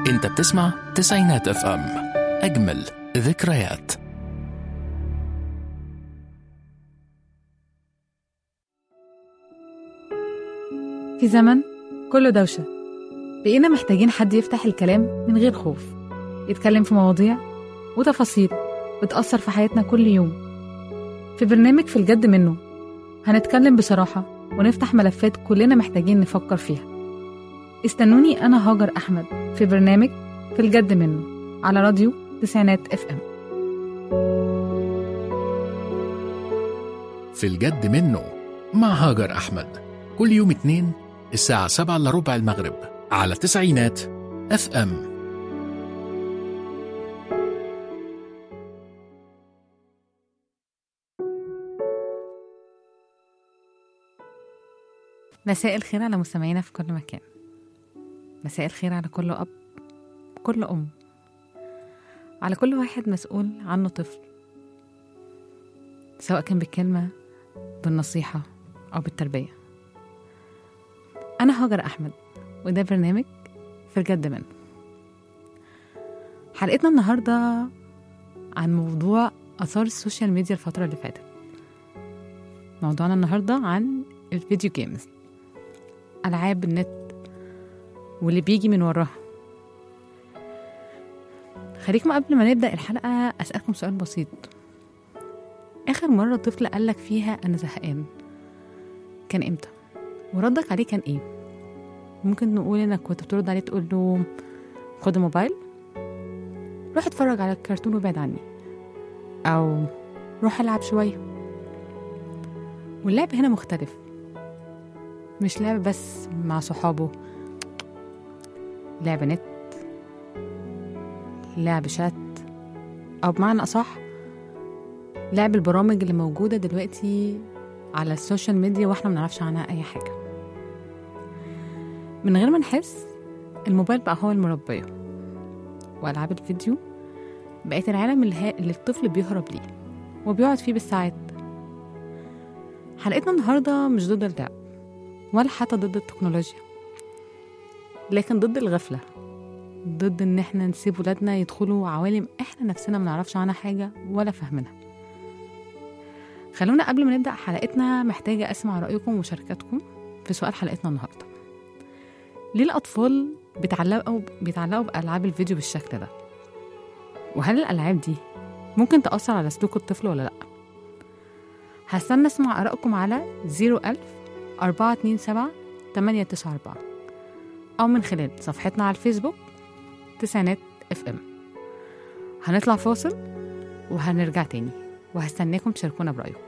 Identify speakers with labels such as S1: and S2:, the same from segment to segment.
S1: انت بتسمع تسعينات اف ام اجمل ذكريات
S2: في زمن كله دوشة بقينا محتاجين حد يفتح الكلام من غير خوف يتكلم في مواضيع وتفاصيل بتأثر في حياتنا كل يوم في برنامج في الجد منه هنتكلم بصراحة ونفتح ملفات كلنا محتاجين نفكر فيها استنوني أنا هاجر أحمد في برنامج في الجد منه على راديو تسعينات اف ام
S1: في الجد منه مع هاجر أحمد كل يوم اتنين الساعة سبعة إلا ربع المغرب على تسعينات اف ام
S2: مساء الخير على مستمعينا في كل مكان مساء الخير على كل أب كل أم على كل واحد مسؤول عنه طفل سواء كان بالكلمة بالنصيحة أو بالتربية أنا هاجر أحمد وده برنامج في الجد منه حلقتنا النهاردة عن موضوع أثار السوشيال ميديا الفترة اللي فاتت موضوعنا النهاردة عن الفيديو جيمز ألعاب النت واللي بيجي من وراها خليكم قبل ما نبدأ الحلقة أسألكم سؤال بسيط آخر مرة طفل قالك فيها أنا زهقان كان إمتى؟ وردك عليه كان إيه؟ ممكن نقول إنك كنت بترد عليه تقول له خد الموبايل روح اتفرج على الكرتون وابعد عني أو روح العب شوية واللعب هنا مختلف مش لعب بس مع صحابه لعب نت لعب شات أو بمعنى أصح لعب البرامج اللي موجودة دلوقتي على السوشيال ميديا واحنا منعرفش عنها أي حاجة من غير ما نحس الموبايل بقى هو المربية وألعاب الفيديو بقت العالم اللي, ها... اللي الطفل بيهرب ليه وبيقعد فيه بالساعات حلقتنا النهاردة مش ضد اللعب ولا حتى ضد التكنولوجيا لكن ضد الغفلة ضد ان احنا نسيب ولادنا يدخلوا عوالم احنا نفسنا منعرفش عنها حاجة ولا فاهمينها خلونا قبل ما نبدأ حلقتنا محتاجة أسمع رأيكم ومشاركاتكم في سؤال حلقتنا النهاردة ليه الأطفال بيتعلقوا بيتعلقوا بألعاب الفيديو بالشكل ده؟ وهل الألعاب دي ممكن تأثر على سلوك الطفل ولا لأ؟ هستنى أسمع آرائكم على 01000 427 894 أو من خلال صفحتنا على الفيسبوك تسعينات اف ام هنطلع فاصل وهنرجع تاني وهستناكم تشاركونا برأيكم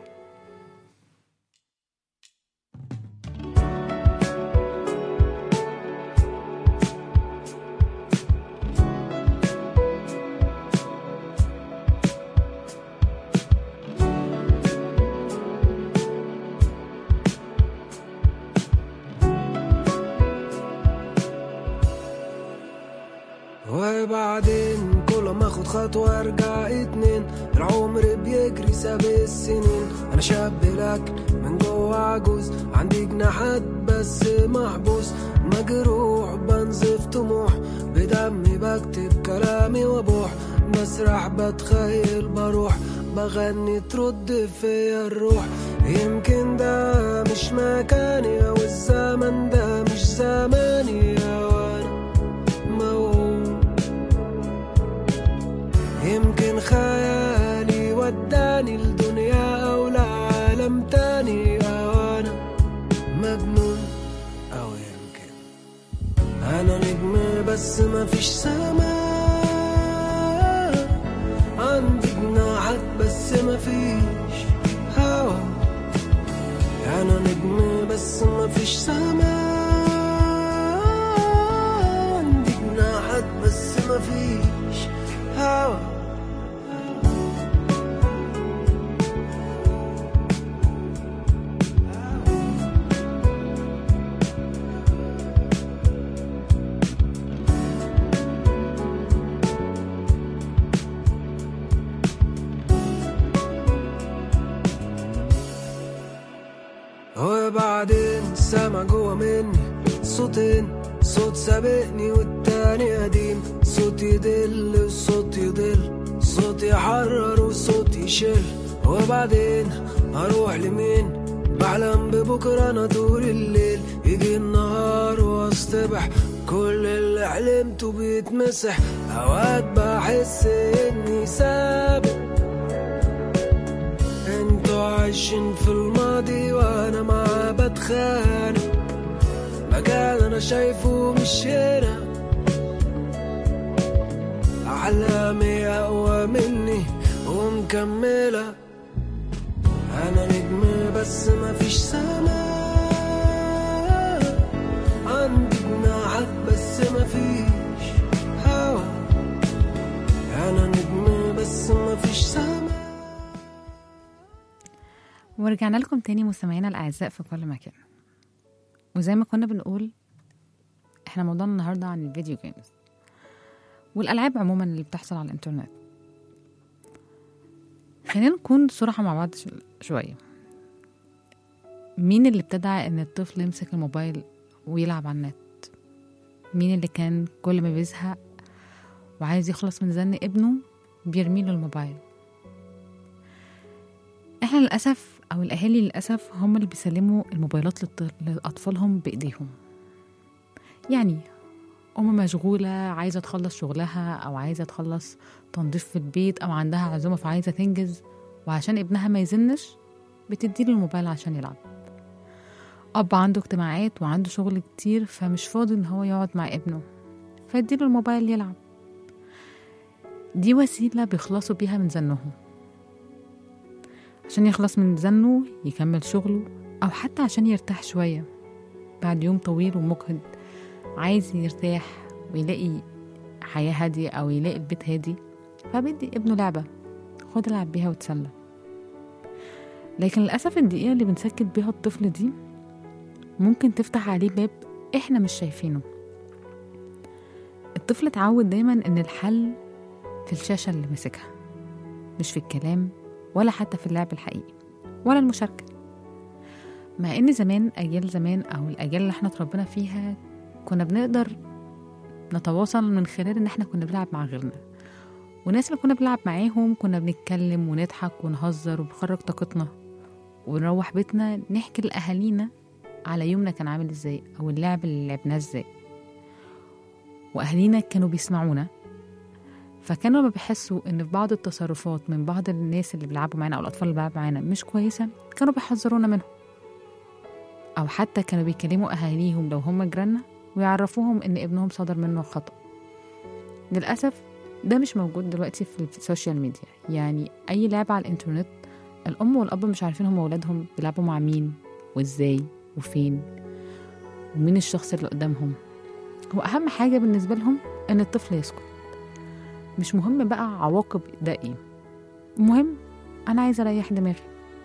S3: وبعدين كل ما اخد خطوة ارجع اتنين العمر بيجري ساب السنين انا شاب لكن من جوه عجوز عندي جناحات بس محبوس مجروح بنزف طموح بدمي بكتب كلامي وابوح مسرح بتخيل بروح بغني ترد فيا الروح يمكن ده مش مكاني او الزمن ده مش زماني وانا موهوم يمكن خيالي وداني لدنيا أو لعالم تاني أو أنا مجنون أو يمكن أنا نجم بس مفيش سماء عندي جناحات بس مفيش هوا أنا نجم بس مفيش سماء عندي جناحات بس مفيش هوا وبعدين سامع جوا مني صوتين صوت سابقني والتاني قديم صوت يدل والصوت يضل صوت يحرر والصوت يشل وبعدين هروح لمين بحلم ببكرة أنا طول الليل يجي النهار واصطبح كل اللي حلمته بيتمسح أوقات بحس إني سابق انتوا عايشين في الماضي وأنا معاه بتخانق مكان أنا شايفه مش هنا أحلامي أقوى مني ومكملة أنا نجم بس مفيش سماء عندي جناحات بس مفيش هوا أنا نجم بس مفيش سماء
S2: ورجعنا لكم تاني مستمعينا الأعزاء في كل مكان وزي ما كنا بنقول احنا موضوعنا النهاردة عن الفيديو جيمز والألعاب عموما اللي بتحصل على الإنترنت خلينا نكون صراحة مع بعض ش- شوية مين اللي ابتدع ان الطفل يمسك الموبايل ويلعب على النت مين اللي كان كل ما بيزهق وعايز يخلص من زن ابنه بيرميله الموبايل احنا للأسف أو الأهالي للأسف هم اللي بيسلموا الموبايلات للط- لأطفالهم بإيديهم يعني أم مشغولة عايزة تخلص شغلها أو عايزة تخلص تنظيف في البيت أو عندها عزومة فعايزة تنجز وعشان ابنها ما يزنش بتديله الموبايل عشان يلعب أب عنده اجتماعات وعنده شغل كتير فمش فاضي إن هو يقعد مع ابنه فيديله الموبايل يلعب دي وسيلة بيخلصوا بيها من زنهم عشان يخلص من زنه يكمل شغله أو حتى عشان يرتاح شوية بعد يوم طويل ومجهد عايز يرتاح ويلاقي حياة هادية أو يلاقي البيت هادي فبيدي ابنه لعبة خد العب بيها وتسلى لكن للأسف الدقيقة اللي بنسكت بيها الطفل دي ممكن تفتح عليه باب احنا مش شايفينه الطفل اتعود دايما ان الحل في الشاشة اللي ماسكها مش في الكلام ولا حتى في اللعب الحقيقي ولا المشاركة مع ان زمان اجيال زمان او الاجيال اللي احنا اتربينا فيها كنا بنقدر نتواصل من خلال ان احنا كنا بنلعب مع غيرنا والناس اللي كنا بنلعب معاهم كنا بنتكلم ونضحك ونهزر وبنخرج طاقتنا ونروح بيتنا نحكي لأهالينا على يومنا كان عامل ازاي او اللعب اللي لعبناه ازاي واهالينا كانوا بيسمعونا فكانوا لما بيحسوا ان في بعض التصرفات من بعض الناس اللي بيلعبوا معانا او الاطفال اللي بيلعبوا معانا مش كويسه كانوا بيحذرونا منهم او حتى كانوا بيكلموا اهاليهم لو هم جيراننا ويعرفوهم ان ابنهم صدر منه خطأ للأسف ده مش موجود دلوقتي في السوشيال ميديا يعني أي لعبة على الإنترنت الأم والأب مش عارفين هم أولادهم بيلعبوا مع مين وإزاي وفين ومين الشخص اللي قدامهم هو أهم حاجة بالنسبة لهم إن الطفل يسكت مش مهم بقى عواقب ده إيه المهم أنا عايزة أريح دماغي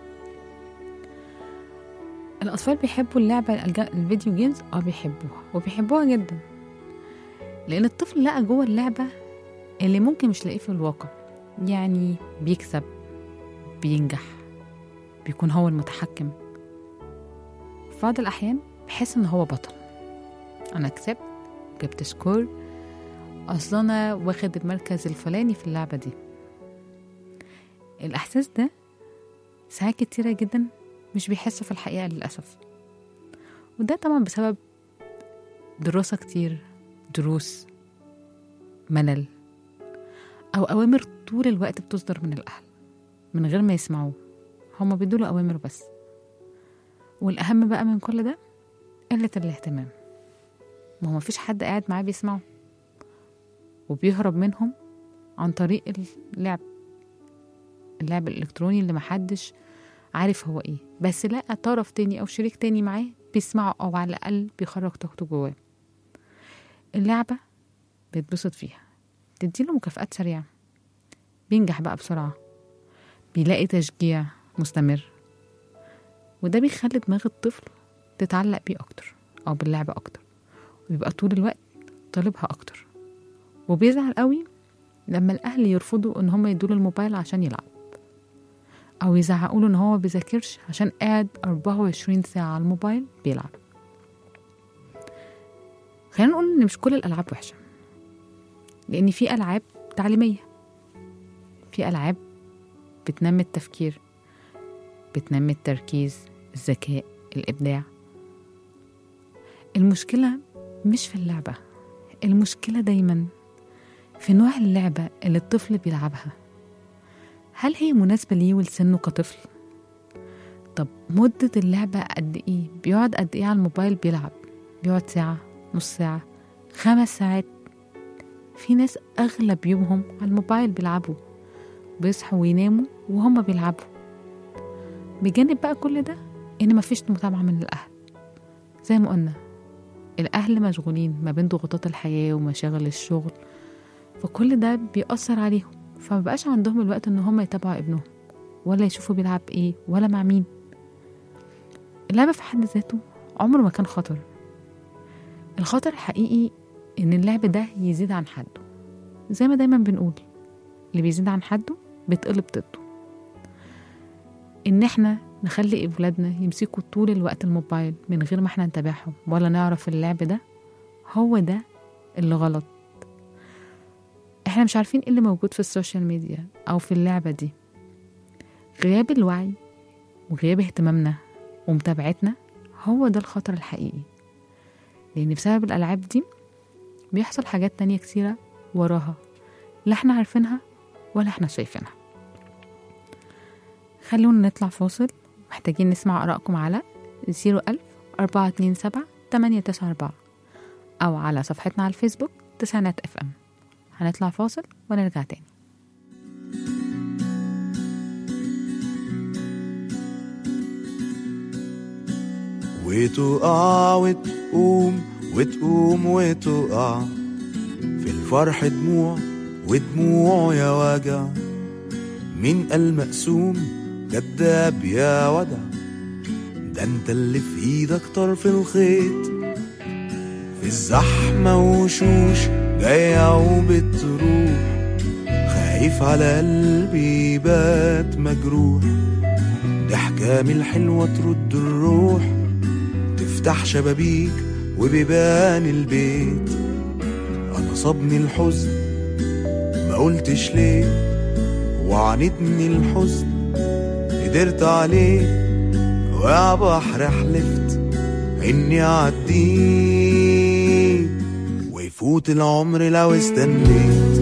S2: الأطفال بيحبوا اللعبة الج- الفيديو جيمز اه بيحبوها وبيحبوها جدا لأن الطفل لقى جوه اللعبة اللي ممكن مش لاقيه في الواقع يعني بيكسب بينجح بيكون هو المتحكم في بعض الأحيان بحس إن هو بطل أنا كسبت جبت سكور أصل أنا واخد المركز الفلاني في اللعبة دي الإحساس ده ساعات كتيرة جدا مش بيحسوا في الحقيقة للأسف وده طبعا بسبب دراسة كتير دروس ملل أو أوامر طول الوقت بتصدر من الأهل من غير ما يسمعوه هما بيدوله أوامر بس والأهم بقى من كل ده قلة الاهتمام ما هو مفيش حد قاعد معاه بيسمعه وبيهرب منهم عن طريق اللعب اللعب الإلكتروني اللي محدش عارف هو ايه بس لقى طرف تاني أو شريك تاني معاه بيسمعه أو على الأقل بيخرج طاقته جواه اللعبة بيتبسط فيها تديله مكافآت سريعة بينجح بقى بسرعة بيلاقي تشجيع مستمر وده بيخلي دماغ الطفل تتعلق بيه أكتر أو باللعبة أكتر ويبقى طول الوقت طالبها أكتر وبيزعل قوي لما الأهل يرفضوا إن هم يدوله الموبايل عشان يلعب أو يزعقوا له إن هو بيذاكرش عشان قاعد 24 ساعة على الموبايل بيلعب خلينا نقول ان مش كل الالعاب وحشه لان في العاب تعليميه في العاب بتنمي التفكير بتنمي التركيز الذكاء الابداع المشكله مش في اللعبه المشكله دايما في نوع اللعبه اللي الطفل بيلعبها هل هي مناسبه ليه ولسنه كطفل طب مدة اللعبة قد إيه؟ بيقعد قد إيه على الموبايل بيلعب؟ بيقعد ساعة نص ساعة خمس ساعات في ناس أغلب يومهم على الموبايل بيلعبوا بيصحوا ويناموا وهم بيلعبوا بجانب بقى كل ده إن مفيش متابعة من الأهل زي ما قلنا الأهل مشغولين ما بين ضغوطات الحياة ومشاغل الشغل فكل ده بيأثر عليهم فمبقاش عندهم الوقت إن هم يتابعوا ابنهم ولا يشوفوا بيلعب إيه ولا مع مين اللعبة في حد ذاته عمره ما كان خطر الخطر الحقيقي إن اللعب ده يزيد عن حده زي ما دايما بنقول اللي بيزيد عن حده بيتقلب ضده إن إحنا نخلي ولادنا يمسكوا طول الوقت الموبايل من غير ما إحنا نتابعهم ولا نعرف اللعب ده هو ده اللي غلط إحنا مش عارفين إيه اللي موجود في السوشيال ميديا أو في اللعبة دي غياب الوعي وغياب اهتمامنا ومتابعتنا هو ده الخطر الحقيقي لأن بسبب الألعاب دي بيحصل حاجات تانية كتيرة وراها لا احنا عارفينها ولا احنا شايفينها خلونا نطلع فاصل محتاجين نسمع آرائكم على 01000 427 894 أو على صفحتنا على الفيسبوك تسعينات اف ام هنطلع فاصل ونرجع تاني
S4: وتقع وتقوم وتقوم وتقع في الفرح دموع ودموع يا وجع مين قال مقسوم كداب يا ودع ده انت اللي في ايدك طرف الخيط في الزحمة وشوش جاية وبتروح خايف على قلبي يبات مجروح ضحكة من الحلوة ترد الروح تفتح شبابيك وبيبان البيت انا صابني الحزن ما قلتش ليه وعانتني الحزن قدرت عليه ويا بحر حلفت اني اعديه ويفوت العمر لو استنيت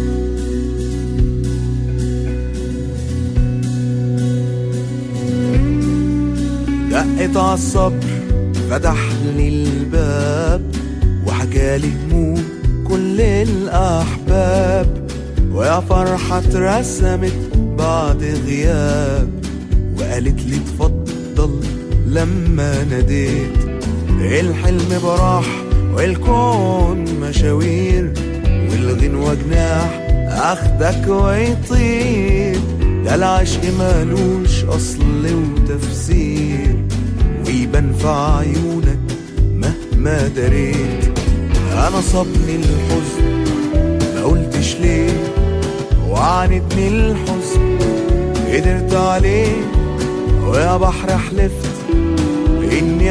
S4: دقت عالصبر فتح لي الباب وحكالي هموم كل الأحباب ويا فرحة اترسمت بعد غياب وقالت لي اتفضل لما ناديت الحلم براح والكون مشاوير والغنوة جناح اخدك ويطير ده العشق مالوش اصل وتفسير ويبان في عيونك مهما دريت انا صابني الحزن ما قلتش ليه وعانتني الحزن قدرت عليه ويا بحر حلفت اني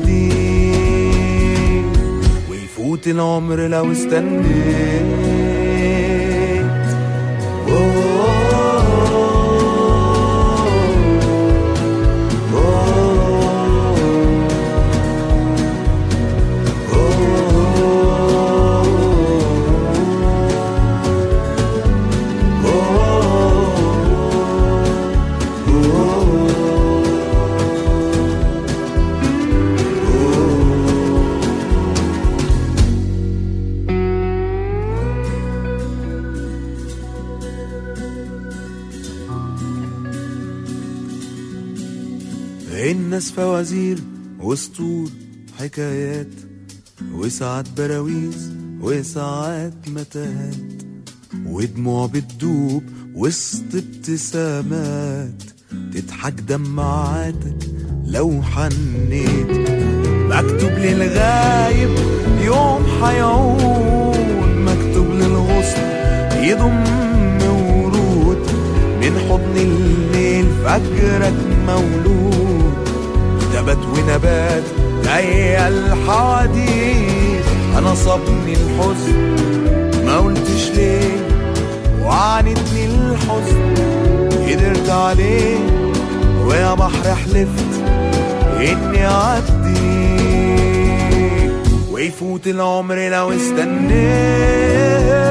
S4: اعديه ويفوت العمر لو استنيت الناس فوازير وسطور حكايات وساعات براويز وساعات متاهات ودموع بتدوب وسط ابتسامات تضحك دمعاتك لو حنيت مكتوب للغايب يوم حيعود مكتوب للغصن يضم ورود من حضن الليل فجرك مولود نبات ونبات جاي الحديث انا انا صابني الحزن ما قلتش ليه وعانتني الحزن قدرت عليه ويا بحر حلفت اني اعدي ويفوت العمر لو استنيت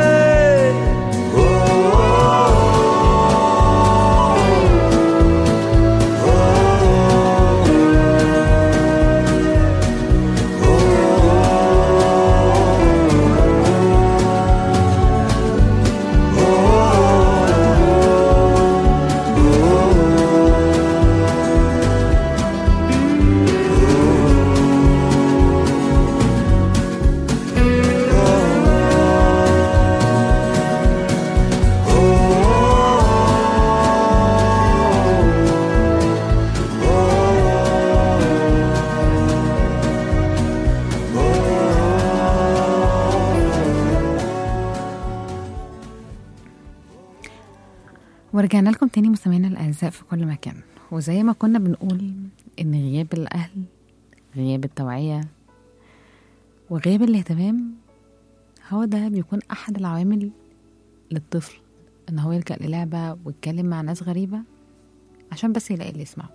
S2: ورجعنا لكم تاني مستمعينا الأعزاء في كل مكان وزي ما كنا بنقول إن غياب الأهل غياب التوعية وغياب الاهتمام هو ده بيكون أحد العوامل للطفل إن هو يلجأ للعبة ويتكلم مع ناس غريبة عشان بس يلاقي اللي يسمعه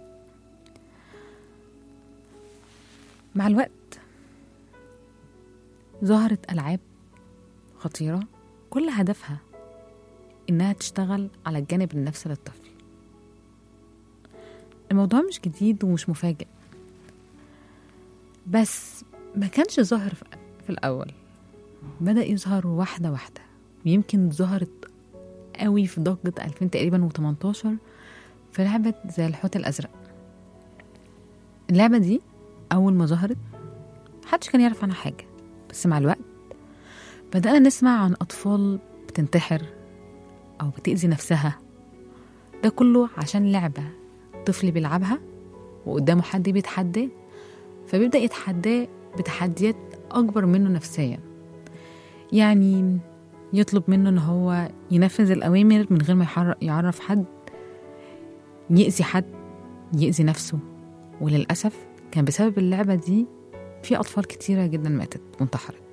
S2: مع الوقت ظهرت ألعاب خطيرة كل هدفها إنها تشتغل على الجانب النفسي للطفل الموضوع مش جديد ومش مفاجئ بس ما كانش ظاهر في في الأول بدأ يظهر واحدة واحدة ويمكن ظهرت قوي في ضجة 2000 تقريبا و18 في لعبة زي الحوت الأزرق اللعبة دي أول ما ظهرت محدش كان يعرف عنها حاجة بس مع الوقت بدأنا نسمع عن أطفال بتنتحر أو بتأذي نفسها ده كله عشان لعبة طفل بيلعبها وقدامه حد بيتحداه فبيبدأ يتحداه بتحديات أكبر منه نفسيا يعني يطلب منه إن هو ينفذ الأوامر من غير ما يحر- يعرف حد يأذي حد يأذي نفسه وللأسف كان بسبب اللعبة دي في أطفال كتيرة جدا ماتت وانتحرت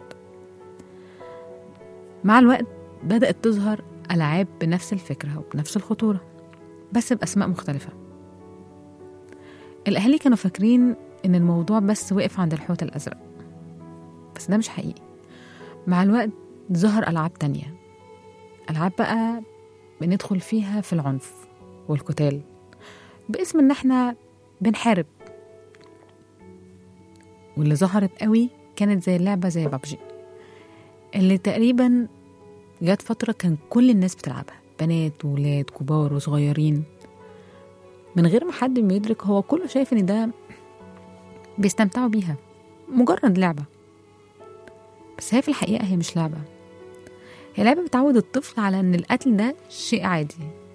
S2: مع الوقت بدأت تظهر ألعاب بنفس الفكرة وبنفس الخطورة بس بأسماء مختلفة الأهالي كانوا فاكرين إن الموضوع بس وقف عند الحوت الأزرق بس ده مش حقيقي مع الوقت ظهر ألعاب تانية ألعاب بقى بندخل فيها في العنف والقتال باسم إن إحنا بنحارب واللي ظهرت قوي كانت زي اللعبة زي بابجي اللي تقريبا جت فترة كان كل الناس بتلعبها بنات وولاد كبار وصغيرين من غير ما حد ما يدرك هو كله شايف ان ده بيستمتعوا بيها مجرد لعبة بس هي في الحقيقة هي مش لعبة هي لعبة بتعود الطفل على ان القتل ده شيء عادي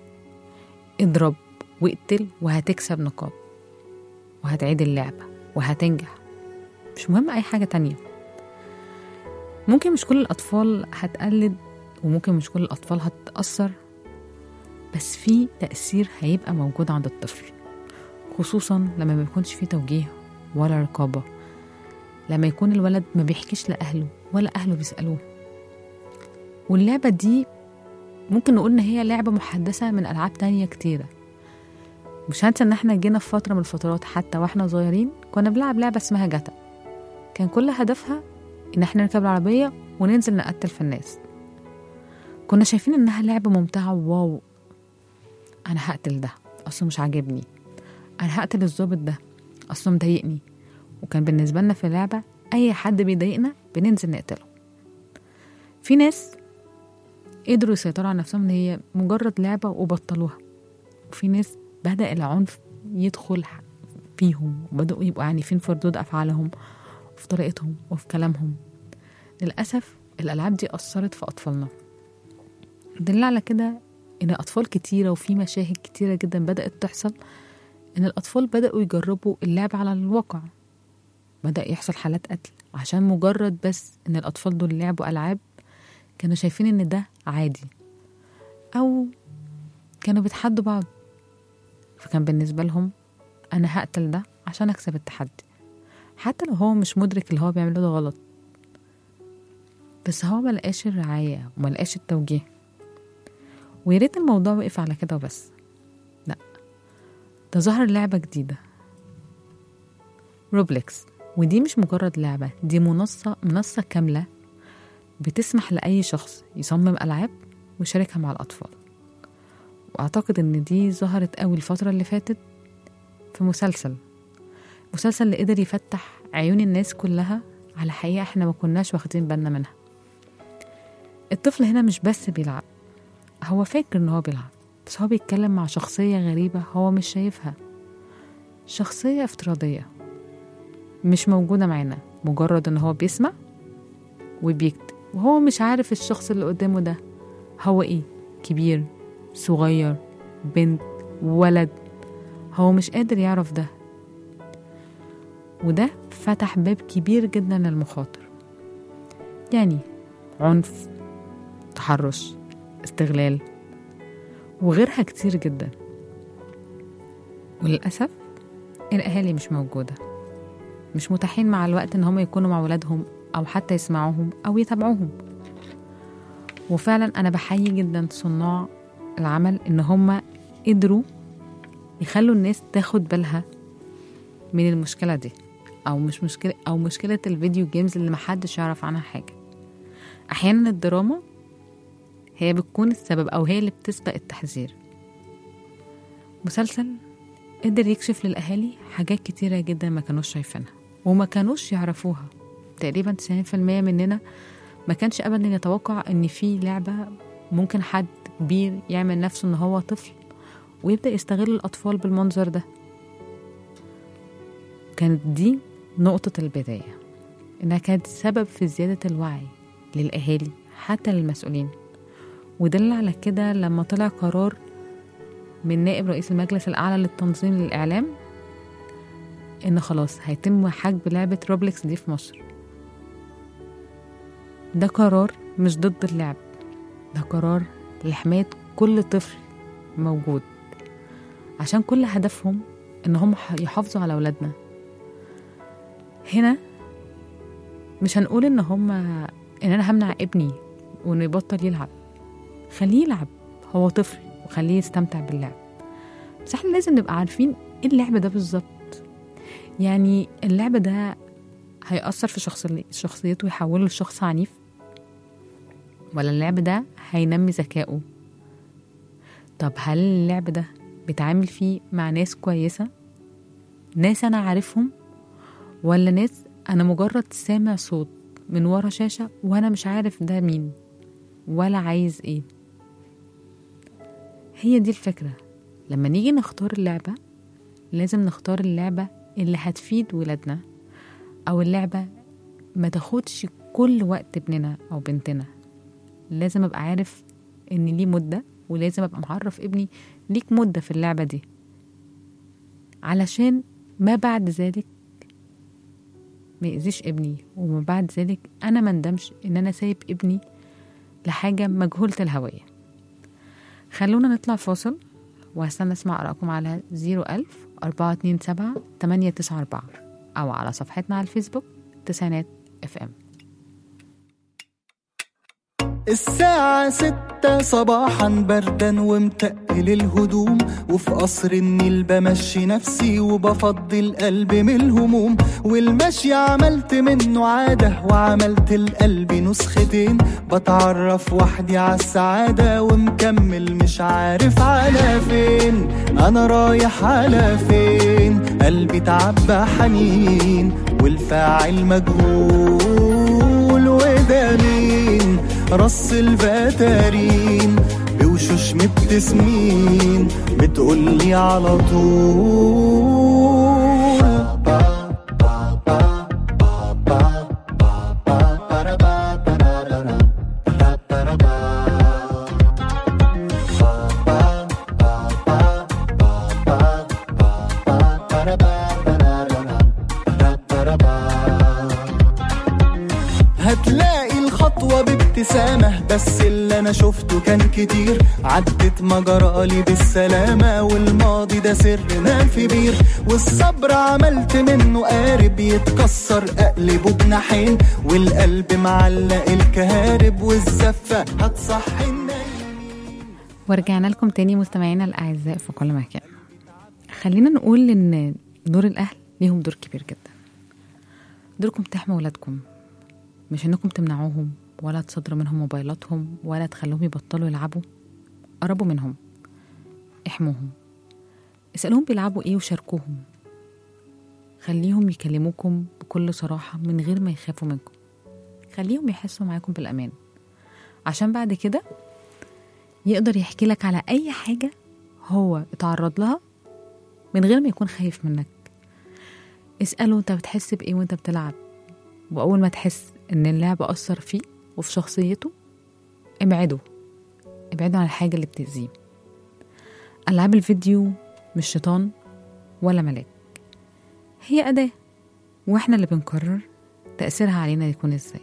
S2: اضرب واقتل وهتكسب نقاط وهتعيد اللعبة وهتنجح مش مهم أي حاجة تانية ممكن مش كل الأطفال هتقلد وممكن مش كل الأطفال هتتأثر بس في تأثير هيبقى موجود عند الطفل خصوصا لما ما يكونش فيه توجيه ولا رقابة لما يكون الولد ما بيحكيش لأهله ولا أهله بيسألوه واللعبة دي ممكن نقول إن هي لعبة محدثة من ألعاب تانية كتيرة مش هنسى إن إحنا جينا في فترة من الفترات حتى وإحنا صغيرين كنا بنلعب لعبة اسمها جاتا كان كل هدفها إن إحنا نركب العربية وننزل نقتل في الناس كنا شايفين إنها لعبة ممتعة واو أنا هقتل ده أصله مش عاجبني أنا هقتل الظابط ده أصله مضايقني وكان بالنسبة لنا في اللعبة أي حد بيضايقنا بننزل نقتله في ناس قدروا يسيطروا على نفسهم إن هي مجرد لعبة وبطلوها وفي ناس بدأ العنف يدخل فيهم وبدأوا يبقوا عنيفين في ردود أفعالهم وفي طريقتهم وفي كلامهم للأسف الألعاب دي أثرت في أطفالنا دل على كده إن أطفال كتيرة وفي مشاهد كتيرة جدا بدأت تحصل إن الأطفال بدأوا يجربوا اللعب على الواقع بدأ يحصل حالات قتل عشان مجرد بس إن الأطفال دول لعبوا ألعاب كانوا شايفين إن ده عادي أو كانوا بيتحدوا بعض فكان بالنسبة لهم أنا هقتل ده عشان أكسب التحدي حتى لو هو مش مدرك اللي هو بيعمله ده غلط بس هو ملقاش الرعاية وملقاش التوجيه ويا ريت الموضوع وقف على كده وبس لا ده ظهر لعبة جديدة روبلكس ودي مش مجرد لعبة دي منصة منصة كاملة بتسمح لأي شخص يصمم ألعاب ويشاركها مع الأطفال وأعتقد إن دي ظهرت أوي الفترة اللي فاتت في مسلسل مسلسل اللي قدر يفتح عيون الناس كلها على حقيقة احنا ما كناش واخدين بالنا منها الطفل هنا مش بس بيلعب هو فاكر ان هو بيلعب بس هو بيتكلم مع شخصية غريبة هو مش شايفها شخصية افتراضية مش موجودة معانا مجرد ان هو بيسمع وبيكتب وهو مش عارف الشخص اللي قدامه ده هو ايه كبير صغير بنت ولد هو مش قادر يعرف ده وده فتح باب كبير جدا للمخاطر يعني عنف تحرش استغلال وغيرها كتير جدا وللأسف الأهالي مش موجودة مش متاحين مع الوقت إن هم يكونوا مع ولادهم أو حتى يسمعوهم أو يتابعوهم وفعلا أنا بحيي جدا صناع العمل إن هم قدروا يخلوا الناس تاخد بالها من المشكلة دي أو مش مشكلة أو مشكلة الفيديو جيمز اللي محدش يعرف عنها حاجة أحيانا الدراما هي بتكون السبب أو هي اللي بتسبق التحذير مسلسل قدر يكشف للأهالي حاجات كتيرة جدا ما كانوش شايفينها وما كانوش يعرفوها تقريبا 90% مننا ما كانش أبدا يتوقع إن في لعبة ممكن حد كبير يعمل نفسه إن هو طفل ويبدأ يستغل الأطفال بالمنظر ده كانت دي نقطة البداية إنها كانت سبب في زيادة الوعي للأهالي حتى للمسؤولين ودل على كده لما طلع قرار من نائب رئيس المجلس الأعلى للتنظيم للإعلام إن خلاص هيتم حجب لعبة روبلكس دي في مصر ده قرار مش ضد اللعب ده قرار لحماية كل طفل موجود عشان كل هدفهم إن هم يحافظوا على أولادنا هنا مش هنقول إن هم إن أنا همنع ابني وإنه يبطل يلعب خليه يلعب هو طفل وخليه يستمتع باللعب بس احنا لازم نبقى عارفين ايه اللعبة ده بالظبط يعني اللعبة ده هيأثر في شخص شخصيته ويحوله لشخص عنيف ولا اللعب ده هينمي ذكائه طب هل اللعب ده بيتعامل فيه مع ناس كويسة ناس أنا عارفهم ولا ناس أنا مجرد سامع صوت من ورا شاشة وأنا مش عارف ده مين ولا عايز ايه هي دي الفكرة لما نيجي نختار اللعبة لازم نختار اللعبة اللي هتفيد ولادنا أو اللعبة ما تاخدش كل وقت ابننا أو بنتنا لازم أبقى عارف إن ليه مدة ولازم أبقى معرف ابني ليك مدة في اللعبة دي علشان ما بعد ذلك ما يأذيش ابني وما بعد ذلك أنا ما ندمش إن أنا سايب ابني لحاجة مجهولة الهوية خلونا نطلع فاصل وهستنى اسمع آرائكم على 01000 427 894 أو على صفحتنا على الفيسبوك تسعينات اف ام
S5: الساعة ستة صباحا بردا ومتقل الهدوم وفي قصر النيل بمشي نفسي وبفضي القلب من الهموم والمشي عملت منه عادة وعملت القلب نسختين بتعرف وحدي على السعادة ومكمل مش عارف على فين أنا رايح على فين قلبي تعبى حنين والفاعل مجهول وده مين رص الفتارين بوشوش مبتسمين بتقولي على طول هتلاقي الخطوة ببتسامة ابتسامة بس اللي انا شفته كان كتير عدت ما جرالي بالسلامة والماضي ده سر نام في بير والصبر عملت منه قارب يتكسر اقلبه بناحين والقلب معلق الكهارب والزفة هتصحي النايمين
S2: ورجعنا لكم تاني مستمعينا الأعزاء في كل مكان خلينا نقول إن دور الأهل ليهم دور كبير جدا دوركم تحموا ولادكم مش إنكم تمنعوهم ولا تصدروا منهم موبايلاتهم ولا تخلوهم يبطلوا يلعبوا قربوا منهم احموهم اسألوهم بيلعبوا ايه وشاركوهم خليهم يكلموكم بكل صراحة من غير ما يخافوا منكم خليهم يحسوا معاكم بالأمان عشان بعد كده يقدر يحكي لك على أي حاجة هو اتعرض لها من غير ما يكون خايف منك اسأله انت بتحس بإيه وانت بتلعب وأول ما تحس إن اللعب أثر فيه وفي شخصيته ابعده ابعده عن الحاجة اللي بتأذيه ألعاب الفيديو مش شيطان ولا ملاك هي أداة وإحنا اللي بنقرر تأثيرها علينا يكون إزاي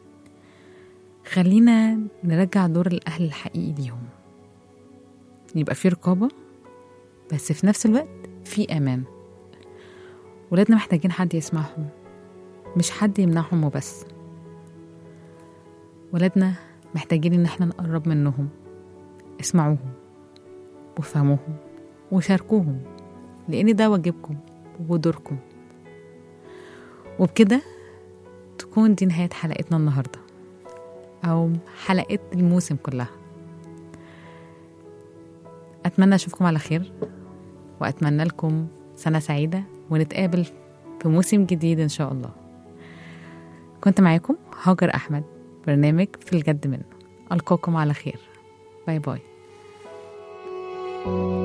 S2: خلينا نرجع دور الأهل الحقيقي ليهم يبقى في رقابة بس في نفس الوقت في أمان ولادنا محتاجين حد يسمعهم مش حد يمنعهم وبس ولادنا محتاجين إن احنا نقرب منهم اسمعوهم وفهموهم وشاركوهم لأن ده واجبكم ودوركم وبكده تكون دي نهاية حلقتنا النهاردة أو حلقة الموسم كلها أتمنى أشوفكم على خير وأتمنى لكم سنة سعيدة ونتقابل في موسم جديد إن شاء الله كنت معاكم هاجر أحمد برنامج في الجد منه ألقاكم على خير باي باي